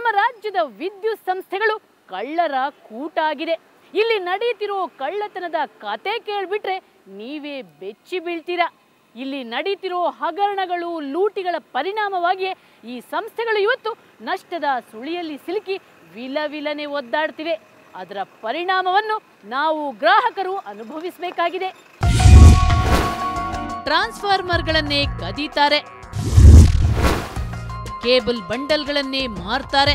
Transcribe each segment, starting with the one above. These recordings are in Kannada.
ನಮ್ಮ ರಾಜ್ಯದ ವಿದ್ಯುತ್ ಸಂಸ್ಥೆಗಳು ಕಳ್ಳರ ಕೂಟ ಆಗಿದೆ ಇಲ್ಲಿ ನಡೆಯುತ್ತಿರೋ ಕಳ್ಳತನದ ಕತೆ ಕೇಳ್ಬಿಟ್ರೆ ನೀವೇ ಬೆಚ್ಚಿ ಬೀಳ್ತೀರಾ ಇಲ್ಲಿ ನಡೀತಿರೋ ಹಗರಣಗಳು ಲೂಟಿಗಳ ಪರಿಣಾಮವಾಗಿ ಈ ಸಂಸ್ಥೆಗಳು ಇವತ್ತು ನಷ್ಟದ ಸುಳಿಯಲ್ಲಿ ಸಿಲುಕಿ ವಿಲವಿಲನೆ ಒದ್ದಾಡ್ತಿವೆ ಅದರ ಪರಿಣಾಮವನ್ನು ನಾವು ಗ್ರಾಹಕರು ಅನುಭವಿಸಬೇಕಾಗಿದೆ ಟ್ರಾನ್ಸ್ಫಾರ್ಮರ್ಗಳನ್ನೇ ಕದೀತಾರೆ ಕೇಬಲ್ ಬಂಡಲ್ಗಳನ್ನೇ ಮಾರ್ತಾರೆ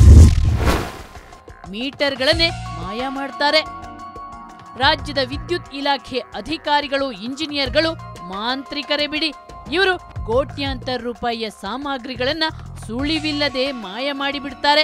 ಮೀಟರ್ಗಳನ್ನೇ ಮಾಯ ಮಾಡ್ತಾರೆ ರಾಜ್ಯದ ವಿದ್ಯುತ್ ಇಲಾಖೆ ಅಧಿಕಾರಿಗಳು ಇಂಜಿನಿಯರ್ಗಳು ಮಾಂತ್ರಿಕರೇ ಬಿಡಿ ಇವರು ಕೋಟ್ಯಾಂತರ ರೂಪಾಯಿಯ ಸಾಮಗ್ರಿಗಳನ್ನ ಸುಳಿವಿಲ್ಲದೆ ಮಾಯ ಮಾಡಿಬಿಡ್ತಾರೆ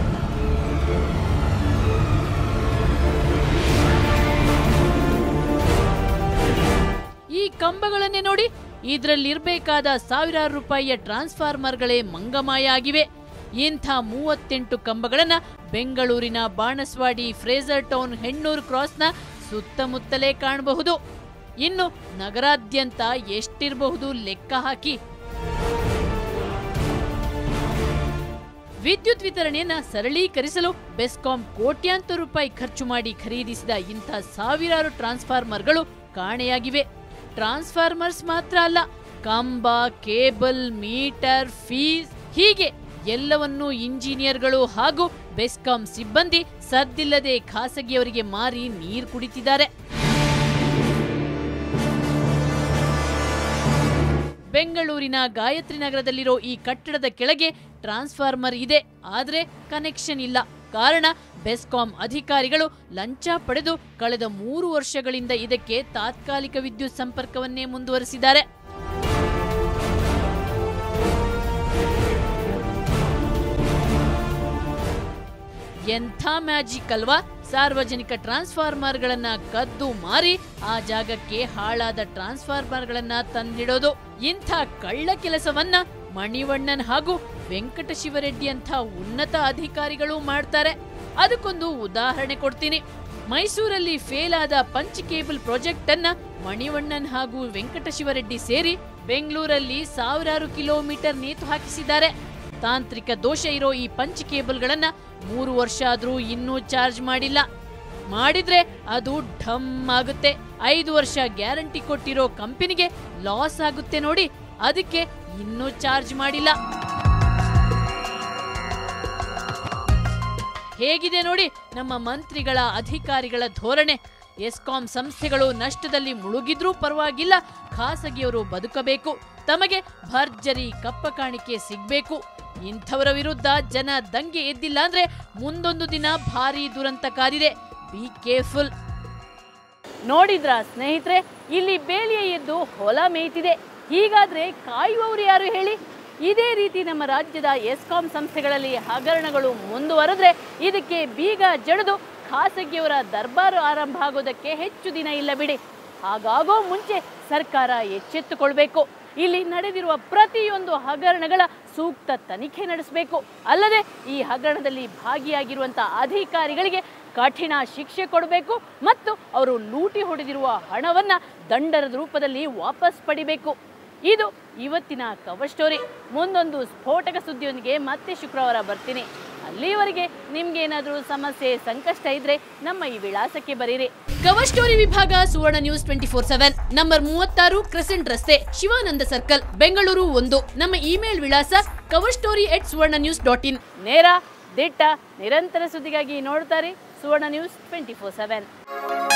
ಈ ಕಂಬಗಳನ್ನೇ ನೋಡಿ ಇದ್ರಲ್ಲಿರ್ಬೇಕಾದ ಸಾವಿರಾರು ರೂಪಾಯಿಯ ಟ್ರಾನ್ಸ್ಫಾರ್ಮರ್ಗಳೇ ಮಂಗಮಾಯ ಆಗಿವೆ ಇಂಥ ಮೂವತ್ತೆಂಟು ಕಂಬಗಳನ್ನ ಬೆಂಗಳೂರಿನ ಬಾಣಸ್ವಾಡಿ ಫ್ರೇಜರ್ ಟೌನ್ ಹೆಣ್ಣೂರು ಕ್ರಾಸ್ನ ಸುತ್ತಮುತ್ತಲೇ ಕಾಣಬಹುದು ಇನ್ನು ನಗರಾದ್ಯಂತ ಎಷ್ಟಿರಬಹುದು ಲೆಕ್ಕ ಹಾಕಿ ವಿದ್ಯುತ್ ವಿತರಣೆಯನ್ನ ಸರಳೀಕರಿಸಲು ಬೆಸ್ಕಾಂ ಕೋಟ್ಯಾಂತರ ರೂಪಾಯಿ ಖರ್ಚು ಮಾಡಿ ಖರೀದಿಸಿದ ಇಂಥ ಸಾವಿರಾರು ಟ್ರಾನ್ಸ್ಫಾರ್ಮರ್ಗಳು ಕಾಣೆಯಾಗಿವೆ ಟ್ರಾನ್ಸ್ಫಾರ್ಮರ್ಸ್ ಮಾತ್ರ ಅಲ್ಲ ಕಂಬ ಕೇಬಲ್ ಮೀಟರ್ ಫೀಸ್ ಹೀಗೆ ಎಲ್ಲವನ್ನೂ ಇಂಜಿನಿಯರ್ಗಳು ಹಾಗೂ ಬೆಸ್ಕಾಂ ಸಿಬ್ಬಂದಿ ಸದ್ದಿಲ್ಲದೆ ಖಾಸಗಿಯವರಿಗೆ ಮಾರಿ ನೀರು ಕುಡಿತಿದ್ದಾರೆ ಬೆಂಗಳೂರಿನ ಗಾಯತ್ರಿ ನಗರದಲ್ಲಿರೋ ಈ ಕಟ್ಟಡದ ಕೆಳಗೆ ಟ್ರಾನ್ಸ್ಫಾರ್ಮರ್ ಇದೆ ಆದ್ರೆ ಕನೆಕ್ಷನ್ ಇಲ್ಲ ಕಾರಣ ಬೆಸ್ಕಾಂ ಅಧಿಕಾರಿಗಳು ಲಂಚ ಪಡೆದು ಕಳೆದ ಮೂರು ವರ್ಷಗಳಿಂದ ಇದಕ್ಕೆ ತಾತ್ಕಾಲಿಕ ವಿದ್ಯುತ್ ಸಂಪರ್ಕವನ್ನೇ ಮುಂದುವರೆಸಿದ್ದಾರೆ ಎಂಥ ಮ್ಯಾಜಿಕ್ ಅಲ್ವಾ ಸಾರ್ವಜನಿಕ ಟ್ರಾನ್ಸ್ಫಾರ್ಮರ್ಗಳನ್ನ ಕದ್ದು ಮಾರಿ ಆ ಜಾಗಕ್ಕೆ ಹಾಳಾದ ಟ್ರಾನ್ಸ್ಫಾರ್ಮರ್ಗಳನ್ನ ತಂದಿಡೋದು ಇಂಥ ಕಳ್ಳ ಕೆಲಸವನ್ನ ಮಣಿವಣ್ಣನ್ ಹಾಗೂ ವೆಂಕಟ ಶಿವರೆಡ್ಡಿ ಅಂತ ಉನ್ನತ ಅಧಿಕಾರಿಗಳು ಮಾಡ್ತಾರೆ ಅದಕ್ಕೊಂದು ಉದಾಹರಣೆ ಕೊಡ್ತೀನಿ ಮೈಸೂರಲ್ಲಿ ಫೇಲ್ ಆದ ಪಂಚ್ ಕೇಬಲ್ ಪ್ರಾಜೆಕ್ಟ್ ಅನ್ನ ಮಣಿವಣ್ಣನ್ ಹಾಗೂ ವೆಂಕಟ ಶಿವರೆಡ್ಡಿ ಸೇರಿ ಬೆಂಗಳೂರಲ್ಲಿ ಸಾವಿರಾರು ಕಿಲೋಮೀಟರ್ ನೇತು ಹಾಕಿಸಿದ್ದಾರೆ ತಾಂತ್ರಿಕ ದೋಷ ಇರೋ ಈ ಪಂಚ್ ಕೇಬಲ್ಗಳನ್ನ ಮೂರು ವರ್ಷ ಆದ್ರೂ ಇನ್ನೂ ಚಾರ್ಜ್ ಮಾಡಿಲ್ಲ ಮಾಡಿದ್ರೆ ಅದು ಢಮ್ ಆಗುತ್ತೆ ಐದು ವರ್ಷ ಗ್ಯಾರಂಟಿ ಕೊಟ್ಟಿರೋ ಕಂಪನಿಗೆ ಲಾಸ್ ಆಗುತ್ತೆ ನೋಡಿ ಅದಕ್ಕೆ ಇನ್ನೂ ಚಾರ್ಜ್ ಮಾಡಿಲ್ಲ ಹೇಗಿದೆ ನೋಡಿ ನಮ್ಮ ಮಂತ್ರಿಗಳ ಅಧಿಕಾರಿಗಳ ಧೋರಣೆ ಎಸ್ಕಾಂ ಸಂಸ್ಥೆಗಳು ನಷ್ಟದಲ್ಲಿ ಮುಳುಗಿದ್ರೂ ಪರವಾಗಿಲ್ಲ ಖಾಸಗಿಯವರು ಬದುಕಬೇಕು ತಮಗೆ ಭರ್ಜರಿ ಕಪ್ಪ ಕಾಣಿಕೆ ಸಿಗ್ಬೇಕು ಇಂಥವರ ವಿರುದ್ಧ ಜನ ದಂಗೆ ಎದ್ದಿಲ್ಲ ಅಂದ್ರೆ ಮುಂದೊಂದು ದಿನ ಭಾರಿ ದುರಂತ ಕಾದಿದೆ ಬಿ ಕೇರ್ಫುಲ್ ನೋಡಿದ್ರ ಸ್ನೇಹಿತರೆ ಇಲ್ಲಿ ಬೇಲಿಯ ಎದ್ದು ಹೊಲ ಮೇಯ್ತಿದೆ ಹೀಗಾದ್ರೆ ಕಾಯುವವರು ಯಾರು ಹೇಳಿ ಇದೇ ರೀತಿ ನಮ್ಮ ರಾಜ್ಯದ ಎಸ್ಕಾಂ ಸಂಸ್ಥೆಗಳಲ್ಲಿ ಹಗರಣಗಳು ಮುಂದುವರೆದ್ರೆ ಇದಕ್ಕೆ ಬೀಗ ಜಡಿದು ಖಾಸಗಿಯವರ ದರ್ಬಾರು ಆರಂಭ ಆಗೋದಕ್ಕೆ ಹೆಚ್ಚು ದಿನ ಇಲ್ಲ ಬಿಡಿ ಹಾಗಾಗೋ ಮುಂಚೆ ಸರ್ಕಾರ ಎಚ್ಚೆತ್ತುಕೊಳ್ಬೇಕು ಇಲ್ಲಿ ನಡೆದಿರುವ ಪ್ರತಿಯೊಂದು ಹಗರಣಗಳ ಸೂಕ್ತ ತನಿಖೆ ನಡೆಸಬೇಕು ಅಲ್ಲದೆ ಈ ಹಗರಣದಲ್ಲಿ ಭಾಗಿಯಾಗಿರುವಂಥ ಅಧಿಕಾರಿಗಳಿಗೆ ಕಠಿಣ ಶಿಕ್ಷೆ ಕೊಡಬೇಕು ಮತ್ತು ಅವರು ಲೂಟಿ ಹೊಡೆದಿರುವ ಹಣವನ್ನ ದಂಡದ ರೂಪದಲ್ಲಿ ವಾಪಸ್ ಪಡಿಬೇಕು ಇದು ಇವತ್ತಿನ ಕವರ್ ಸ್ಟೋರಿ ಮುಂದೊಂದು ಸ್ಫೋಟಕ ಸುದ್ದಿಯೊಂದಿಗೆ ಮತ್ತೆ ಶುಕ್ರವಾರ ಬರ್ತೀನಿ ಅಲ್ಲಿಯವರೆಗೆ ನಿಮ್ಗೆ ಏನಾದರೂ ಸಮಸ್ಯೆ ಸಂಕಷ್ಟ ಇದ್ರೆ ನಮ್ಮ ಈ ವಿಳಾಸಕ್ಕೆ ಬರೀರಿ ಕವರ್ ಸ್ಟೋರಿ ವಿಭಾಗ Suvarna news twenty four seven number ಮೂವತ್ತಾರು ಕ್ರೆಸೆಂಟ್ ರಸ್ತೆ ಶಿವಾನಂದ ಸರ್ಕಲ್ ಬೆಂಗಳೂರು ಒಂದು ನಮ್ಮ ಇಮೇಲ್ ವಿಳಾಸ cover story at Suvarna news dot in ನೇರ ದಿಟ್ಟ ನಿರಂತರ ಸುದ್ದಿಗಾಗಿ ನೋಡ್ತಾರೆ Suvarna news twenty four seven